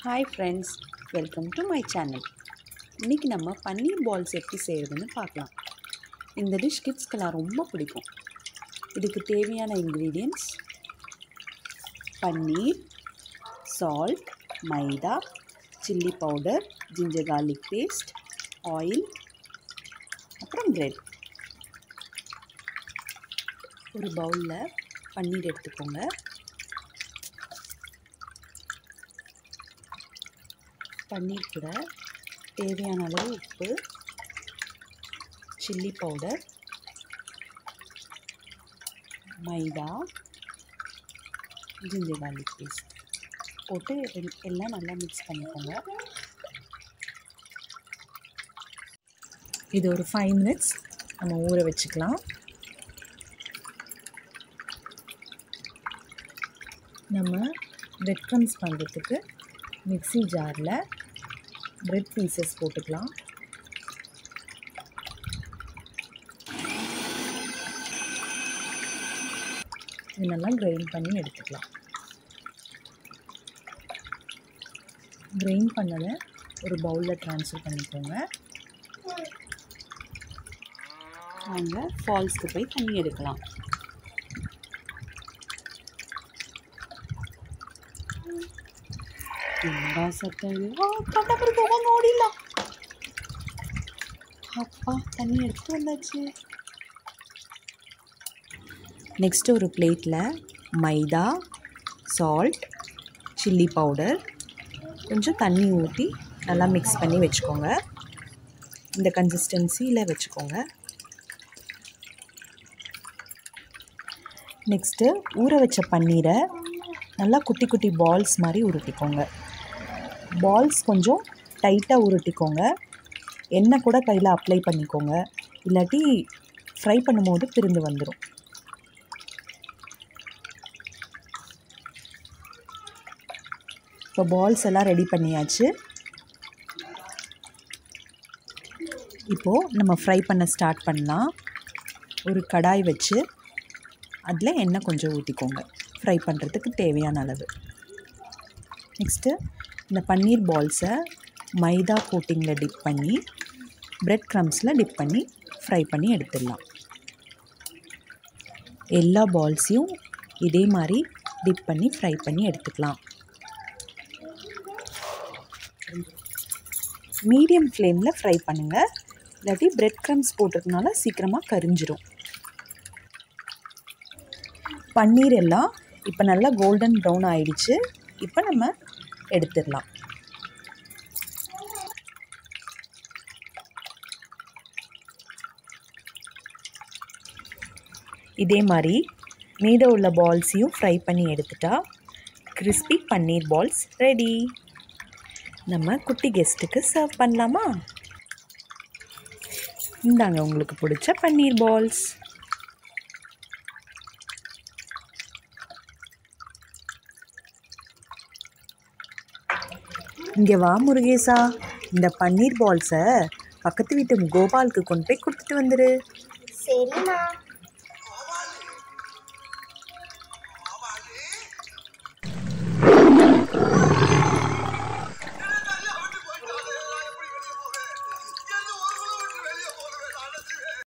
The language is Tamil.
hi friends welcome to my channel இன்றைக்கி நம்ம பன்னீர் பால்ஸ் எப்படி செய்கிறதுன்னு பார்க்கலாம் இந்த டிஷ் கிட்ஸ்க்கெல்லாம் ரொம்ப பிடிக்கும் இதுக்கு தேவையான ingredients paneer salt maida chilli powder ginger garlic paste oil அப்புறம் பிரெட் ஒரு பவுலில் பன்னீர் எடுத்துக்கோங்க பன்னீர் கூட தேவையான அளவு உப்பு chilli powder maida ginger garlic paste போட்டு எல்- எல்லாம் நல்லா மிக்ஸ் பண்ணிக்கோங்க இது ஒரு ஃபைவ் மினிட்ஸ் நம்ம ஊற வச்சுக்கலாம் நம்ம பிரெட் க்ரம்ஸ் பண்ணுறதுக்கு மிக்ஸி ஜாரில் பிரெட் பீசஸ் போட்டுக்கலாம் இது நல்லா கிரைண்ட் பண்ணி எடுத்துக்கலாம் கிரைண்ட் பண்ணதை ஒரு பவுலில் ட்ரான்ஸ்ஃபர் பண்ணிக்கோங்க நாங்கள் ஃபால்ஸ்க்கு போய் தண்ணி எடுக்கலாம் ತುಂಬ ಸತ್ತ கண்டபடி போக ஓடிடலாம் அப்பா தண்ணி எடுத்து வந்தாச்சு நெக்ஸ்ட்டு ஒரு பிளேட்டில் மைதா சால்ட் சில்லி பவுடர் கொஞ்சம் தண்ணி ஊற்றி நல்லா மிக்ஸ் பண்ணி வச்சுக்கோங்க இந்த கன்சிஸ்டன்சியில் வச்சுக்கோங்க நெக்ஸ்ட்டு ஊற வச்ச பன்னீரை நல்லா குட்டி குட்டி பால்ஸ் மாதிரி உருட்டிக்கோங்க பால்ஸ் கொஞ்சம் டைட்டாக உருட்டிக்கோங்க எண்ணெய் கூட கையில் அப்ளை பண்ணிக்கோங்க இல்லாட்டி ஃப்ரை பண்ணும்போது பிரிந்து வந்துடும் இப்போ பால்ஸ் எல்லாம் ரெடி பண்ணியாச்சு இப்போது நம்ம ஃப்ரை பண்ண ஸ்டார்ட் பண்ணலாம் ஒரு கடாய் வச்சு அதில் எண்ணெய் கொஞ்சம் ஊற்றிக்கோங்க ஃப்ரை பண்ணுறதுக்கு தேவையான அளவு நெக்ஸ்ட்டு இந்த பன்னீர் பால்ஸை மைதா கோட்டிங்கில் டிப் பண்ணி பிரெட் க்ரம்ஸில் டிப் பண்ணி ஃப்ரை பண்ணி எடுத்துடலாம் எல்லா பால்ஸையும் இதே மாதிரி டிப் பண்ணி ஃப்ரை பண்ணி எடுத்துக்கலாம் மீடியம் ஃப்ளேமில் ஃப்ரை பண்ணுங்கள் இல்லாட்டி பிரெட் க்ரம்ஸ் போட்டிருக்கனால சீக்கிரமாக கரிஞ்சிரும் பன்னீர் எல்லாம் இப்போ நல்லா கோல்டன் ப்ரௌன் ஆயிடுச்சு இப்போ நம்ம எடுத்துடலாம் இதே மாதிரி மீத உள்ள பால்ஸையும் ஃப்ரை பண்ணி எடுத்துட்டா கிறிஸ்பி பன்னீர் பால்ஸ் ரெடி நம்ம குட்டி கெஸ்ட்டுக்கு சர்வ் பண்ணலாமா இந்தாங்க உங்களுக்கு பிடிச்ச பன்னீர் பால்ஸ் இங்கே வா முருகேசா இந்த பன்னீர் பால்ஸை பக்கத்து வீட்டு கோபாலுக்கு கொண்டு போய் கொடுத்துட்டு வந்துரு சரிம்மா